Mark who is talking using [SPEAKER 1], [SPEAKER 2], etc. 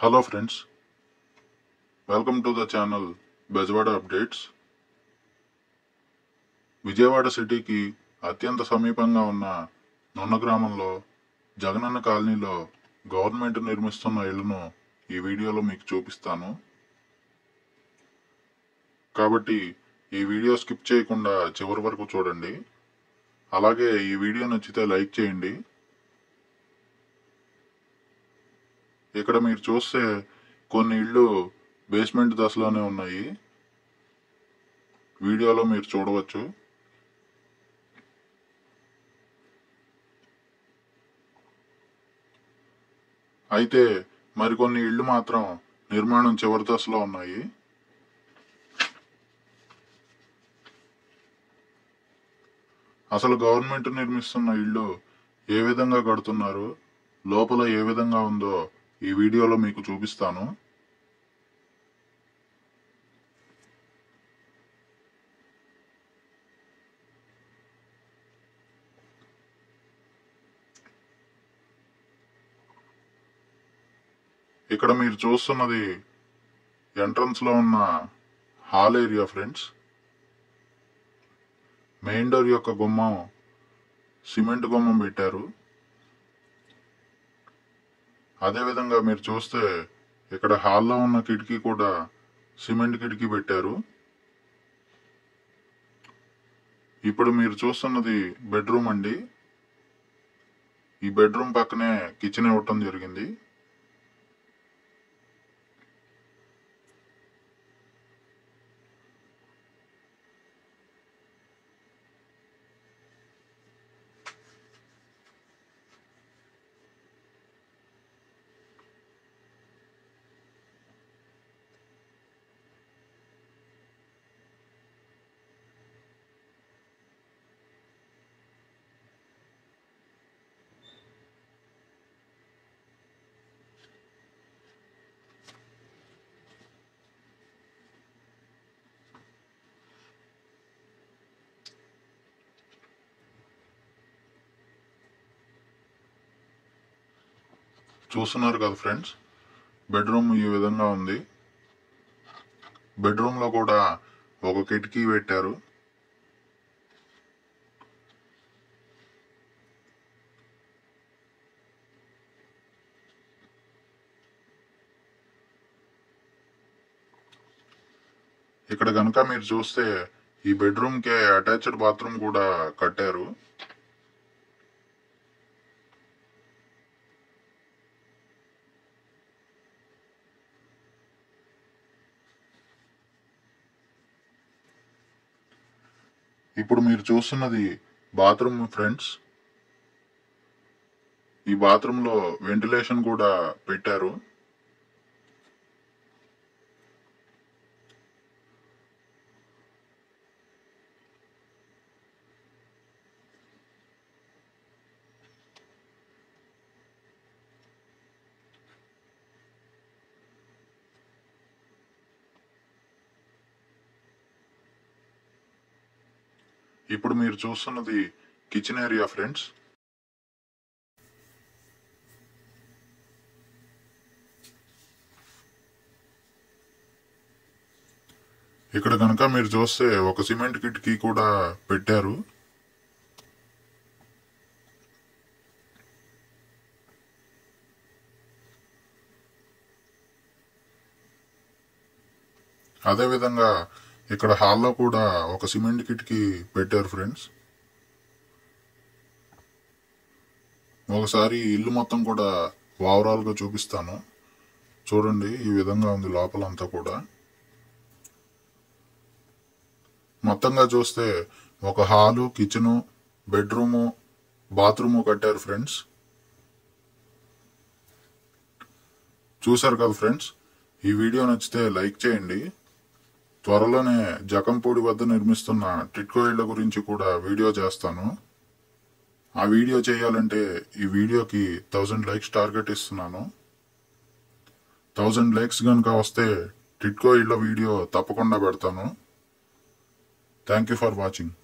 [SPEAKER 1] hello friends welcome to the channel Bezawada updates Vijayawada సిటీకి అత్యంత సమీపంగా ఉన్న నున్న గ్రామంలో జగనన్న కాలనీలో గవర్నమెంట్ నిర్మిస్తున్న ఇళ్లను ఈ వీడియోలో మీకు చూపిస్తాను కాబట్టి ఈ వీడియో స్కిప్ చేయకుండా చివరి వరకు చూడండి అలాగే ఈ వీడియో నచ్చితే లైక్ చేయండి ఇక్కడ మీరు చూస్తే కొన్ని ఇళ్ళు బేస్మెంట్ దశలోనే ఉన్నాయి వీడియోలో మీరు చూడవచ్చు అయితే మరికొన్ని ఇళ్ళు మాత్రం నిర్మాణం చివరి దశలో ఉన్నాయి అసలు గవర్నమెంట్ నిర్మిస్తున్న ఇళ్ళు ఏ విధంగా కడుతున్నారు లోపల ఏ విధంగా ఉందో ఈ వీడియోలో మీకు చూపిస్తాను ఇక్కడ మీరు చూస్తున్నది ఎంట్రన్స్ లో ఉన్న hall area friends main door యొక్క గుమ్మం సిమెంట్ గుమ్మం పెట్టారు అదేవిధంగా మీరు చూస్తే ఇక్కడ హాల్లో ఉన్న కిటికీ కూడా సిమెంట్ కిటికీ పెట్టారు ఇప్పుడు మీరు చూస్తున్నది బెడ్రూమ్ అండి ఈ బెడ్రూమ్ పక్కనే కిచెన్ ఇవ్వటం జరిగింది చూస్తున్నారు కదా ఫ్రెండ్స్ బెడ్రూమ్ ఈ విధంగా ఉంది బెడ్రూమ్ లో కూడా ఒక కిటికీ పెట్టారు ఇక్కడ కనుక మీరు చూస్తే ఈ బెడ్రూమ్ కి అటాచ్డ్ బాత్రూమ్ కూడా కట్టారు ఇప్పుడు మీరు చూస్తున్నది బాత్రూమ్ ఫ్రెండ్స్ ఈ బాత్రూమ్ లో వెంటిలేషన్ కూడా పెట్టారు ఇప్పుడు మీరు చూస్తున్నది కిచెన్ ఏరియా ఫ్రెండ్స్ ఇక్కడ కనుక మీరు చూస్తే ఒక సిమెంట్ కిటికీ కూడా పెట్టారు అదే విధంగా ఇక్కడ హాల్లో కూడా ఒక సిమెంట్ కిటికీ పెట్టారు ఫ్రెండ్స్ ఒకసారి ఇల్లు మొత్తం కూడా ఓవరాల్ గా చూపిస్తాను చూడండి ఈ విధంగా ఉంది లోపలంతా కూడా మొత్తంగా చూస్తే ఒక హాలు కిచెను బెడ్రూము బాత్రూము కట్టారు ఫ్రెండ్స్ చూసారు కదా ఫ్రెండ్స్ ఈ వీడియో నచ్చితే లైక్ చేయండి త్వరలోనే జకంపూడి వద్ద నిర్మిస్తున్న టిట్కో ఇళ్ల గురించి కూడా వీడియో చేస్తాను ఆ వీడియో చేయాలంటే ఈ వీడియోకి థౌజండ్ లైక్స్ టార్గెట్ ఇస్తున్నాను థౌజండ్ లైక్స్ కనుక వస్తే టిట్కో ఇళ్ల వీడియో తప్పకుండా పెడతాను థ్యాంక్ యూ ఫర్ వాచింగ్